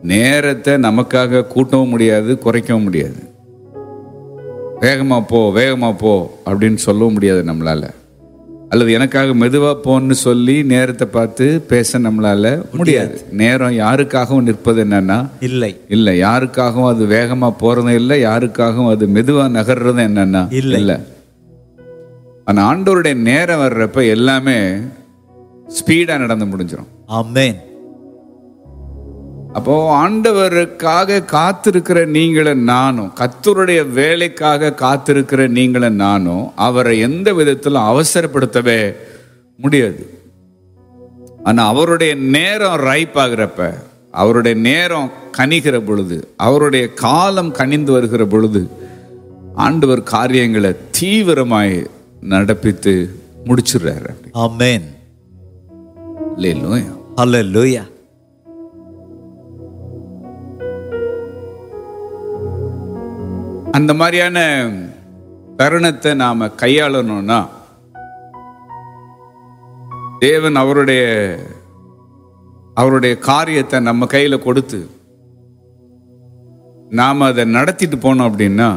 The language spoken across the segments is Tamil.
நேரத்தை நமக்காக கூட்டவும் முடியாது குறைக்கவும் முடியாது வேகமா போ வேகமா போ அப்படின்னு சொல்லவும் முடியாது நம்மளால அல்லது எனக்காக மெதுவா போன்னு சொல்லி நேரத்தை பார்த்து பேச நம்மளால முடியாது நேரம் யாருக்காகவும் நிற்பது என்னன்னா இல்லை இல்ல யாருக்காகவும் அது வேகமா போறதும் இல்லை யாருக்காகவும் அது மெதுவா நகர்றதும் என்னன்னா இல்லை. இல்ல ஆனா ஆண்டவருடைய நேரம் வர்றப்ப எல்லாமே ஸ்பீடா நடந்து முடிஞ்சிடும் ஆமென் அப்போ ஆண்டவருக்காக காத்திருக்கிற நீங்களும் நானும் கத்தருடைய வேலைக்காக காத்திருக்கிற நீங்களும் நானும் அவரை எந்த விதத்திலும் அவசரப்படுத்தவே முடியாது ஆனா அவருடைய நேரம் ரைப் ஆகிறப்ப அவருடைய நேரம் கனிகிற பொழுது அவருடைய காலம் கனிந்து வருகிற பொழுது ஆண்டவர் காரியங்களை தீவிரமாய் நடப்பித்து முடிச்சிடுறாரு அப்படி ஆமென் இல்லையா ஹalleluya அந்த மாதிரியான தருணத்தை நாம கையாளணும்னா தேவன் அவருடைய அவருடைய காரியத்தை நம்ம கையில கொடுத்து நாம அதை நடத்திட்டு போனோம் அப்படின்னா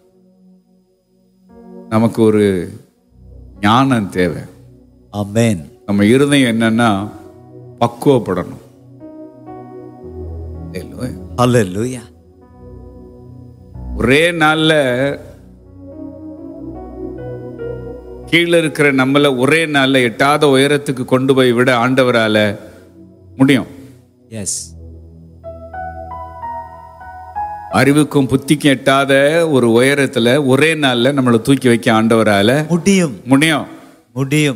நமக்கு ஒரு ஞானம் தேவை ஆமென் நம்ம இருதயம் என்னன்னா பக்குவப்படணும் இல்லையா? ஹalleluya ஒரே நாள்ல கீழே இருக்கிற நம்மள ஒரே நாள்ல எட்டாத உயரத்துக்கு கொண்டு போய் விட ஆண்டவரால முடியும் எஸ் அறிவுக்கும் புத்திக்கும் எட்டாத ஒரு உயரத்துல ஒரே நாள்ல நம்மளை தூக்கி வைக்க ஆண்டவரால முடியும் முடியும் முடியும்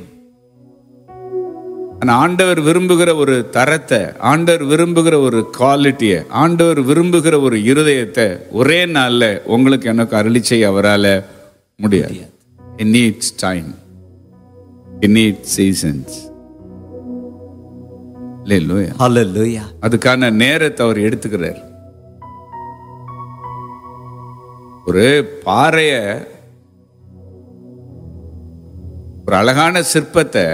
ஆனா ஆண்டவர் விரும்புகிற ஒரு தரத்தை ஆண்டவர் விரும்புகிற ஒரு குவாலிட்டியை ஆண்டவர் விரும்புகிற ஒரு இருதயத்தை ஒரே நாள்ல உங்களுக்கு எனக்கு அருளி செய்ய அவரால முடியாது It needs time. It needs seasons. Hallelujah. ஹalleluya அதுக்கான நேரத்தை அவர் எடுத்துக்கிறார் ஒரு பாறைய ஒரு அழகான சிற்பத்தை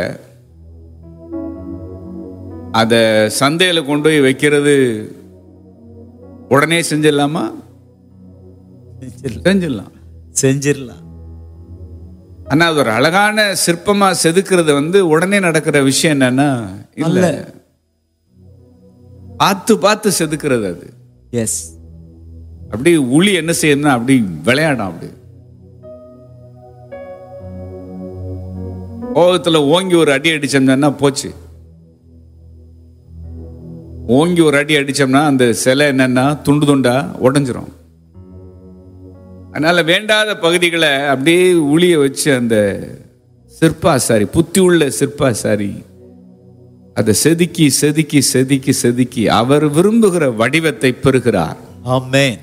அத சந்தையில கொண்டு போய் வைக்கிறது உடனே செஞ்சிடலாமா செஞ்சிடலாம் செஞ்சிரலாம் ஆனா அது ஒரு அழகான சிற்பமா செதுக்கிறது வந்து உடனே நடக்கிற விஷயம் என்னன்னா இல்ல பார்த்து பார்த்து செதுக்கிறது அது எஸ் அப்படி உளி என்ன செய்யணும்னா அப்படி விளையாடும் அப்படி கோபத்துல ஓங்கி ஒரு அடி அடிச்சோம்னா போச்சு ஓங்கி ஒரு அடி அடிச்சோம்னா அந்த சிலை என்னன்னா துண்டு துண்டா உடைஞ்சிரும் அதனால வேண்டாத பகுதிகளை அப்படியே உளிய வச்சு அந்த சிற்பாசாரி புத்தி உள்ள சிற்பாசாரி அதை செதுக்கி செதுக்கி செதுக்கி செதுக்கி அவர் விரும்புகிற வடிவத்தை பெறுகிறார் ஆமென்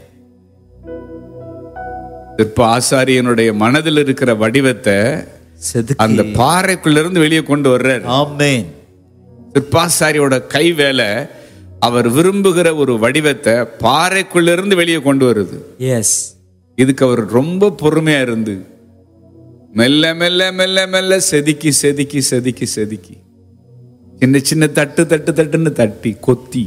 சிற்ப ஆசாரியனுடைய மனதில் இருக்கிற வடிவத்தை செதுக்கி அந்த பாறைக்குள்ள இருந்து வெளியே கொண்டு வர்றார் ஆமென் சிற்பாசாரியோட கை வேலை அவர் விரும்புகிற ஒரு வடிவத்தை பாறைக்குள்ள இருந்து வெளியே கொண்டு வருது எஸ் இதுக்கு அவர் ரொம்ப பொறுமையா இருந்து மெல்ல மெல்ல மெல்ல மெல்ல செதுக்கி செதுக்கி செதுக்கி செதுக்கி சின்ன சின்ன தட்டு தட்டு தட்டுன்னு தட்டி கொத்தி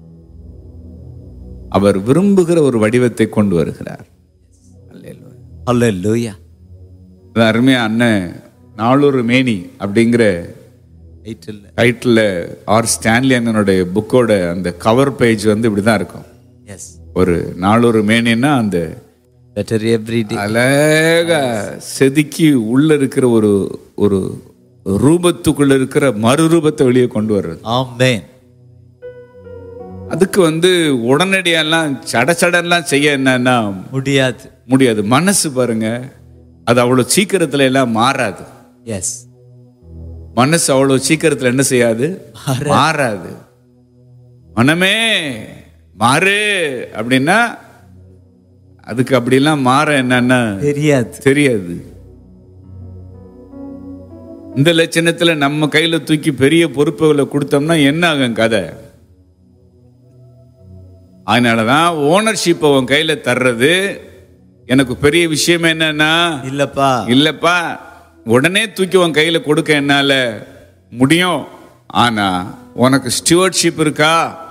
அவர் விரும்புகிற ஒரு வடிவத்தை கொண்டு வருகிறார் அல்லேலூயா. ஹalleluya அதான் அருமையா அண்ணன் நாளொரு மேனி அப்படிங்கிற டைட்டில் டைட்டில் ஆர் ஸ்டான்லி அண்ணனுடைய புக்கோட அந்த கவர் பேஜ் வந்து இப்படிதான் இருக்கும் எஸ் ஒரு நாளொரு மேனின்னா அந்த பெட்டர் எவ்ரி டே அழகா செதுக்கி உள்ள இருக்கிற ஒரு ஒரு ரூபத்துக்குள்ள இருக்கிற மறுரூபத்தை வெளியே கொண்டு வர்றது ஆமென் அதுக்கு வந்து உடனடியெல்லாம் சட சடன்லாம் செய்ய என்னன்னா முடியாது முடியாது மனசு பாருங்க அது அவ்வளவு சீக்கிரத்துல எல்லாம் மாறாது எஸ் மனசு அவ்வளவு சீக்கிரத்துல என்ன செய்யாது மாறாது மனமே மாறு அப்படின்னா அதுக்கு அப்படிலாம் மாற என்னன்னா தெரியாது தெரியாது இந்த லட்சணத்துல நம்ம கையில தூக்கி பெரிய பொறுப்புகளை கொடுத்தோம்னா என்ன ஆகும் கதை அதனாலதான் ஓனர்ஷிப் உன் கையில தர்றது எனக்கு பெரிய விஷயம் என்னன்னா இல்லப்பா இல்லப்பா உடனே தூக்கி உன் கையில கொடுக்க என்னால முடியும் ஆனா உனக்கு ஸ்டியூவர்ட்ஷிப் இருக்கா